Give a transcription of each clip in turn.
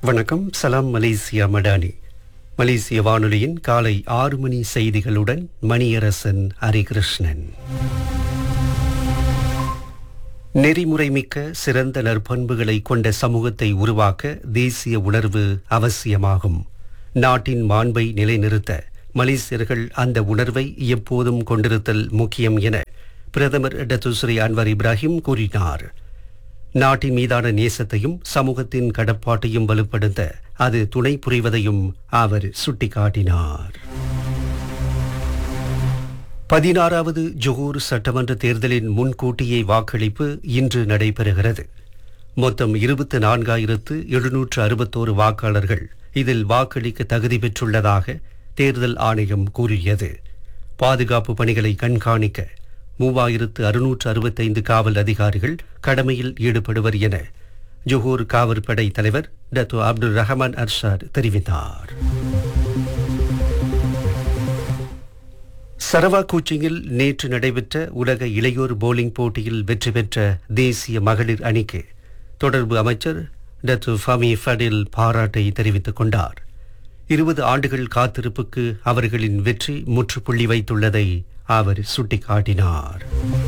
வணக்கம் சலாம் மலேசியா மடானி மலேசிய வானொலியின் காலை ஆறு மணி செய்திகளுடன் மணியரசன் ஹரிகிருஷ்ணன் நெறிமுறைமிக்க சிறந்த நற்பண்புகளை கொண்ட சமூகத்தை உருவாக்க தேசிய உணர்வு அவசியமாகும் நாட்டின் மாண்பை நிலைநிறுத்த மலேசியர்கள் அந்த உணர்வை எப்போதும் கொண்டிருத்தல் முக்கியம் என பிரதமர் டத்துஸ்ரீ அன்வர் இப்ராஹிம் கூறினார் நாட்டின் மீதான நேசத்தையும் சமூகத்தின் கடப்பாட்டையும் வலுப்படுத்த அது துணை புரிவதையும் அவர் சுட்டிக்காட்டினார் பதினாறாவது ஜொஹூர் சட்டமன்ற தேர்தலின் முன்கூட்டியே வாக்களிப்பு இன்று நடைபெறுகிறது மொத்தம் இருபத்தி நான்காயிரத்து எழுநூற்று அறுபத்தோரு வாக்காளர்கள் இதில் வாக்களிக்க தகுதி பெற்றுள்ளதாக தேர்தல் ஆணையம் கூறியது பாதுகாப்பு பணிகளை கண்காணிக்க மூவாயிரத்து அறுநூற்று அறுபத்தைந்து காவல் அதிகாரிகள் கடமையில் ஈடுபடுவர் என ஜொஹூர் காவற்படை தலைவர் டத்து அப்துல் ரஹமான் அர்ஷாத் தெரிவித்தார் சரவா கூச்சிங்கில் நேற்று நடைபெற்ற உலக இளையோர் போலிங் போட்டியில் வெற்றி பெற்ற தேசிய மகளிர் அணிக்கு தொடர்பு அமைச்சர் டத்து ஃபமி ஃபடில் பாராட்டை தெரிவித்துக் கொண்டார் இருபது ஆண்டுகள் காத்திருப்புக்கு அவர்களின் வெற்றி முற்றுப்புள்ளி வைத்துள்ளதை அவர் சுட்டிக்காட்டினார்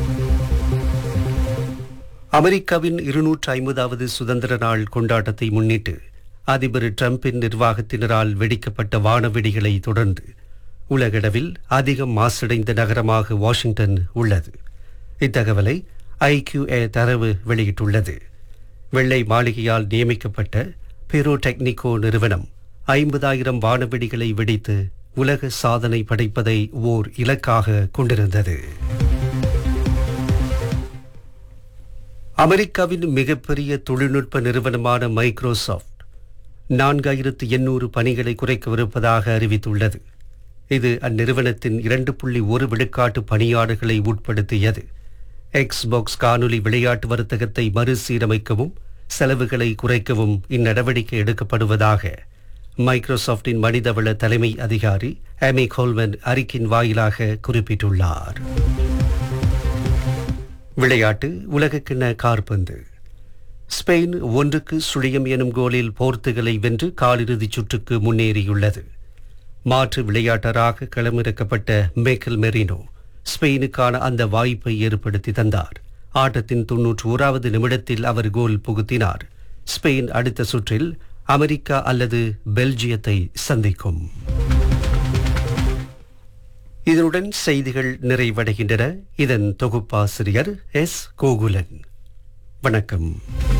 அமெரிக்காவின் இருநூற்று ஐம்பதாவது சுதந்திர நாள் கொண்டாட்டத்தை முன்னிட்டு அதிபர் டிரம்பின் நிர்வாகத்தினரால் வெடிக்கப்பட்ட வானவெடிகளை தொடர்ந்து உலகளவில் அதிகம் மாசடைந்த நகரமாக வாஷிங்டன் உள்ளது இத்தகவலை ஐக்யூஏ தரவு வெளியிட்டுள்ளது வெள்ளை மாளிகையால் நியமிக்கப்பட்ட பெரோடெக்னிகோ நிறுவனம் ஐம்பதாயிரம் வானவெடிகளை வெடித்து உலக சாதனை படைப்பதை ஓர் இலக்காக கொண்டிருந்தது அமெரிக்காவின் மிகப்பெரிய தொழில்நுட்ப நிறுவனமான மைக்ரோசாஃப்ட் நான்காயிரத்து எண்ணூறு பணிகளை குறைக்கவிருப்பதாக அறிவித்துள்ளது இது அந்நிறுவனத்தின் இரண்டு புள்ளி ஒரு விழுக்காட்டு பணியாளர்களை உட்படுத்தியது எக்ஸ்பாக்ஸ் காணொலி விளையாட்டு வர்த்தகத்தை மறுசீரமைக்கவும் செலவுகளை குறைக்கவும் இந்நடவடிக்கை எடுக்கப்படுவதாக மைக்ரோசாஃப்டின் மனிதவள தலைமை அதிகாரி அமி கோல்வன் அறிக்கையின் வாயிலாக குறிப்பிட்டுள்ளார் விளையாட்டு உலகக்கிண்ண கார்பந்து ஸ்பெயின் ஒன்றுக்கு சுழியம் எனும் கோலில் போர்த்துகலை வென்று காலிறுதிச் சுற்றுக்கு முன்னேறியுள்ளது மாற்று விளையாட்டராக களமிறக்கப்பட்ட மேக்கல் மெரினோ ஸ்பெயினுக்கான அந்த வாய்ப்பை ஏற்படுத்தி தந்தார் ஆட்டத்தின் தொன்னூற்றி ஓராவது நிமிடத்தில் அவர் கோல் புகுத்தினார் ஸ்பெயின் அடுத்த சுற்றில் அமெரிக்கா அல்லது பெல்ஜியத்தை சந்திக்கும் இதனுடன் செய்திகள் நிறைவடைகின்றன இதன் தொகுப்பாசிரியர் எஸ் கோகுலன் வணக்கம்